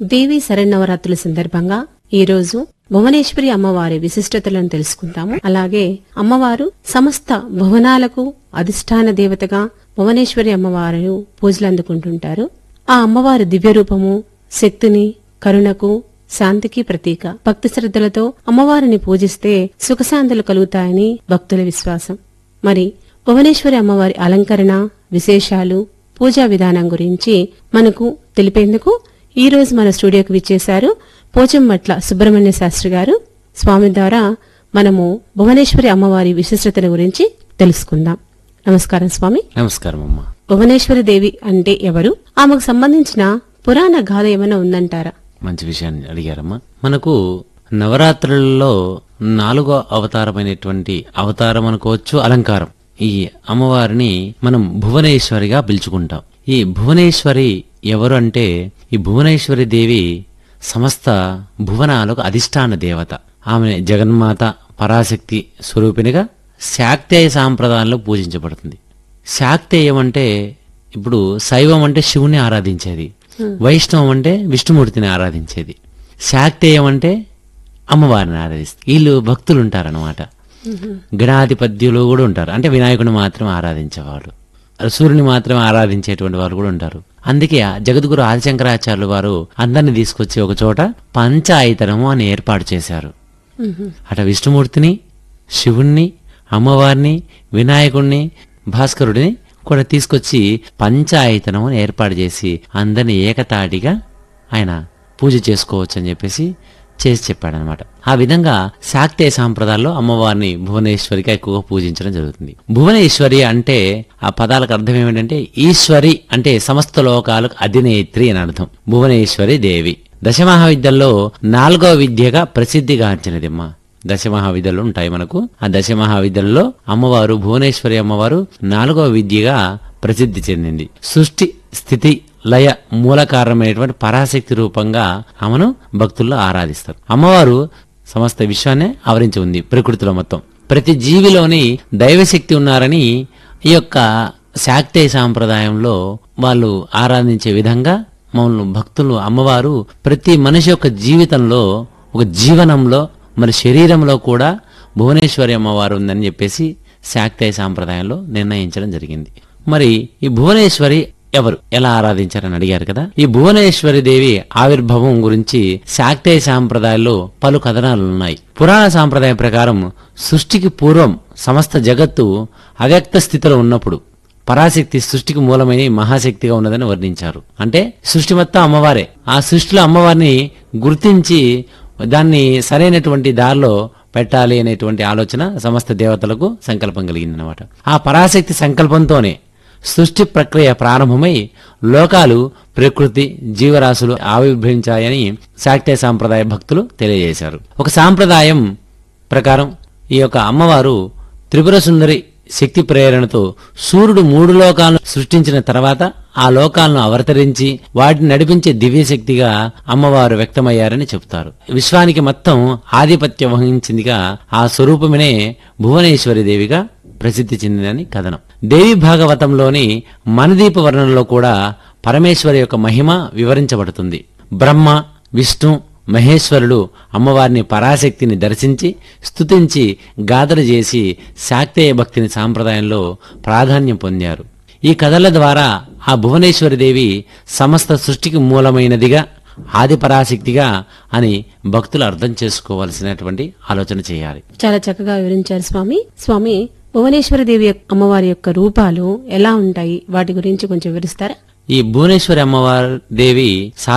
దేవి శరన్నవరాత్రుల సందర్భంగా ఈ రోజు భువనేశ్వరి అమ్మవారి విశిష్టతలను తెలుసుకుంటాము అలాగే అమ్మవారు సమస్త భువనాలకు అధిష్టాన దేవతగా భువనేశ్వరి అమ్మవారు పూజలు అందుకుంటుంటారు ఆ అమ్మవారి దివ్య రూపము శక్తిని కరుణకు శాంతికి ప్రతీక భక్తి శ్రద్ధలతో అమ్మవారిని పూజిస్తే సుఖశాంతులు కలుగుతాయని భక్తుల విశ్వాసం మరి భువనేశ్వరి అమ్మవారి అలంకరణ విశేషాలు పూజా విధానం గురించి మనకు తెలిపేందుకు ఈ రోజు మన స్టూడియోకి విచ్చేశారు పోచంమట్ల సుబ్రహ్మణ్య శాస్త్రి గారు స్వామి ద్వారా మనము భువనేశ్వరి అమ్మవారి విశిష్టతల గురించి తెలుసుకుందాం నమస్కారం స్వామి నమస్కారం అమ్మా భువనేశ్వరి దేవి అంటే ఎవరు ఆమెకు సంబంధించిన పురాణ గాథ ఏమైనా ఉందంటారా మంచి విషయాన్ని అడిగారమ్మా మనకు నవరాత్రులలో నాలుగో అవతారమైనటువంటి అవతారం అనుకోవచ్చు అలంకారం ఈ అమ్మవారిని మనం భువనేశ్వరిగా పిలుచుకుంటాం ఈ భువనేశ్వరి ఎవరు అంటే ఈ భువనేశ్వరి దేవి సమస్త భువనాలకు అధిష్టాన దేవత ఆమె జగన్మాత పరాశక్తి స్వరూపిణిగా శాక్తేయ సాంప్రదాయంలో పూజించబడుతుంది శాక్తేయం అంటే ఇప్పుడు శైవం అంటే శివుని ఆరాధించేది వైష్ణవం అంటే విష్ణుమూర్తిని ఆరాధించేది శాక్తేయం అంటే అమ్మవారిని ఆరాధిస్తుంది వీళ్ళు భక్తులు ఉంటారన్నమాట గణాధిపత్యులు కూడా ఉంటారు అంటే వినాయకుని మాత్రం ఆరాధించేవాళ్ళు సూర్యుని మాత్రమే ఆరాధించేటువంటి వాళ్ళు కూడా ఉంటారు అందుకే ఆ జగద్గురు ఆదిశంకరాచార్యులు వారు అందరిని తీసుకొచ్చి ఒక చోట పంచాయతనము అని ఏర్పాటు చేశారు అట విష్ణుమూర్తిని శివుణ్ణి అమ్మవారిని వినాయకుణ్ణి భాస్కరుడిని కూడా తీసుకొచ్చి పంచాయతనం అని ఏర్పాటు చేసి అందరిని ఏకతాటిగా ఆయన పూజ చేసుకోవచ్చు అని చెప్పేసి చేసి చెప్పాడనమాట ఆ విధంగా శాక్తేయ సాంప్రదాయాల్లో అమ్మవారిని భువనేశ్వరిగా ఎక్కువగా పూజించడం జరుగుతుంది భువనేశ్వరి అంటే ఆ పదాలకు అర్థం ఏమిటంటే ఈశ్వరి అంటే సమస్త లోకాలకు అధినేత్రి అని అర్థం భువనేశ్వరి దేవి దశమహావిద్యల్లో నాలుగో విద్యగా ప్రసిద్ధిగాంచినదిమ్మా దశమహావిద్యలు ఉంటాయి మనకు ఆ దశమహావిద్యల్లో అమ్మవారు భువనేశ్వరి అమ్మవారు నాలుగవ విద్యగా ప్రసిద్ధి చెందింది సృష్టి స్థితి లయ మూల కారణమైనటువంటి పరాశక్తి రూపంగా ఆమెను భక్తుల్లో ఆరాధిస్తారు అమ్మవారు సమస్త విశ్వాన్ని ఆవరించి ఉంది ప్రకృతిలో మొత్తం ప్రతి జీవిలోని దైవశక్తి ఉన్నారని ఈ యొక్క శాక్తేయ సాంప్రదాయంలో వాళ్ళు ఆరాధించే విధంగా మమ్మల్ని భక్తులు అమ్మవారు ప్రతి మనిషి యొక్క జీవితంలో ఒక జీవనంలో మరి శరీరంలో కూడా భువనేశ్వరి అమ్మవారు ఉందని చెప్పేసి శాక్తేయ సాంప్రదాయంలో నిర్ణయించడం జరిగింది మరి ఈ భువనేశ్వరి ఎవరు ఎలా ఆరాధించారని అడిగారు కదా ఈ భువనేశ్వరి దేవి ఆవిర్భావం గురించి శాక్తేయ సాంప్రదాయాల్లో పలు కథనాలు ఉన్నాయి పురాణ సాంప్రదాయం ప్రకారం సృష్టికి పూర్వం సమస్త జగత్తు అవ్యక్త స్థితిలో ఉన్నప్పుడు పరాశక్తి సృష్టికి మూలమైన మహాశక్తిగా ఉన్నదని వర్ణించారు అంటే సృష్టి మొత్తం అమ్మవారే ఆ సృష్టిలో అమ్మవారిని గుర్తించి దాన్ని సరైనటువంటి దారిలో పెట్టాలి అనేటువంటి ఆలోచన సమస్త దేవతలకు సంకల్పం కలిగిందనమాట ఆ పరాశక్తి సంకల్పంతోనే సృష్టి ప్రక్రియ ప్రారంభమై లోకాలు ప్రకృతి జీవరాశులు ఆవిర్భవించాయని శాక్తేయ సాంప్రదాయ భక్తులు తెలియజేశారు ఒక సాంప్రదాయం ప్రకారం ఈ యొక్క అమ్మవారు త్రిపుర సుందరి శక్తి ప్రేరణతో సూర్యుడు మూడు లోకాలను సృష్టించిన తర్వాత ఆ లోకాలను అవతరించి వాటిని నడిపించే దివ్యశక్తిగా అమ్మవారు వ్యక్తమయ్యారని చెబుతారు విశ్వానికి మొత్తం ఆధిపత్యం వహించిందిగా ఆ స్వరూపమినే భువనేశ్వరి దేవిగా ప్రసిద్ధి చెందిందని కథనం దేవి భాగవతంలోని మనదీప వర్ణనలో కూడా పరమేశ్వరి యొక్క మహిమ వివరించబడుతుంది బ్రహ్మ విష్ణు మహేశ్వరుడు అమ్మవారిని పరాశక్తిని దర్శించి స్తుతించి గాథలు చేసి శాక్తేయ భక్తిని సాంప్రదాయంలో ప్రాధాన్యం పొందారు ఈ కథల ద్వారా ఆ భువనేశ్వరి దేవి సమస్త సృష్టికి మూలమైనదిగా ఆది పరాశక్తిగా అని భక్తులు అర్థం చేసుకోవలసినటువంటి ఆలోచన చేయాలి చాలా చక్కగా వివరించారు స్వామి స్వామి భువనేశ్వరి దేవి యొక్క- అమ్మవారి యొక్క రూపాలు ఎలా ఉంటాయి వాటి గురించి కొంచెం వివరిస్తారా ఈ భువనేశ్వరి అమ్మవారి దేవి